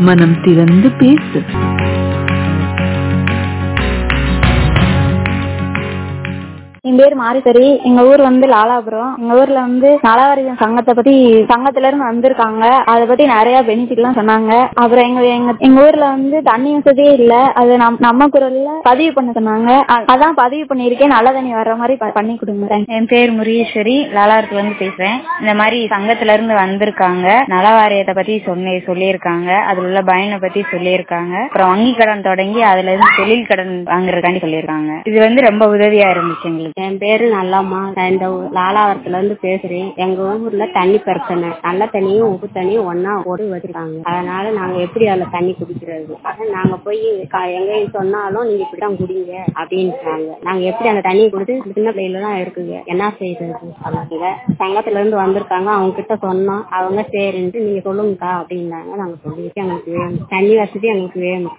மனம் திறந்து பேசு என் பேர் மாரிசரி எங்க ஊர் வந்து லாலாபுரம் எங்க ஊர்ல வந்து நலவாரியம் சங்கத்தை பத்தி சங்கத்துல இருந்து வந்திருக்காங்க அதை பத்தி நிறைய பெனிஃபிட் எல்லாம் சொன்னாங்க அப்புறம் எங்க எங்க எங்க ஊர்ல வந்து தண்ணி வசதியே இல்ல அது நம் நம்ம குரல்ல பதிவு பண்ண சொன்னாங்க அ- அதான் பதிவு பண்ணிருக்கேன் நல்ல தண்ணி வர்ற மாதிரி ப- பண்ணி கொடுங்க என் பேர் முருகேஸ்வரி லாலாரத்துல இருந்து பேசுறேன் இந்த மாதிரி சங்கத்துல இருந்து வந்திருக்காங்க நல வாரியத்தை பத்தி சொன்னி சொல்லியிருக்காங்க அதுல உள்ள பயனை பத்தி சொல்லியிருக்காங்க அப்புறம் வங்கி கடன் தொடங்கி அதுல இருந்து தொழில் கடன் வாங்குறதுக்காண்டி சொல்லியிருக்காங்க இது வந்து ரொம்ப உதவியா இருந்துச்சு எங்களுக்கு என் பேரு நல்லம்மா நான் இந்த ஊ- லாலாவரத்துல இருந்து பேசுறேன் எங்க ஊர்ல தண்ணி பிரச்சனை நல்ல தண்ணியும் உப்பு தண்ணியும் ஒன்னா போட்டு வச்சிருக்காங்க அதனால நாங்க எப்படி அதுல தண்ணி குடிக்கிறது அதான் நாங்க போய் க- எங்க சொன்னாலும் நீங்க இப்படிதான் குடிங்க அப்படின்றாங்க நாங்க எப்படி அந்த தண்ணியை குடிச்சு சின்ன பிள்ளைல தான் இருக்குங்க என்ன செய்யறது அவங்க சங்கத்துல இருந்து வந்திருக்காங்க அவங்க கிட்ட சொன்னோம் அவங்க சரின்ட்டு நீங்க சொல்லுங்கக்கா அப்படின்னாங்க நாங்க சொல்லிட்டு எங்களுக்கு வேணும் தண்ணி வசதி எங்களுக்கு வேணும்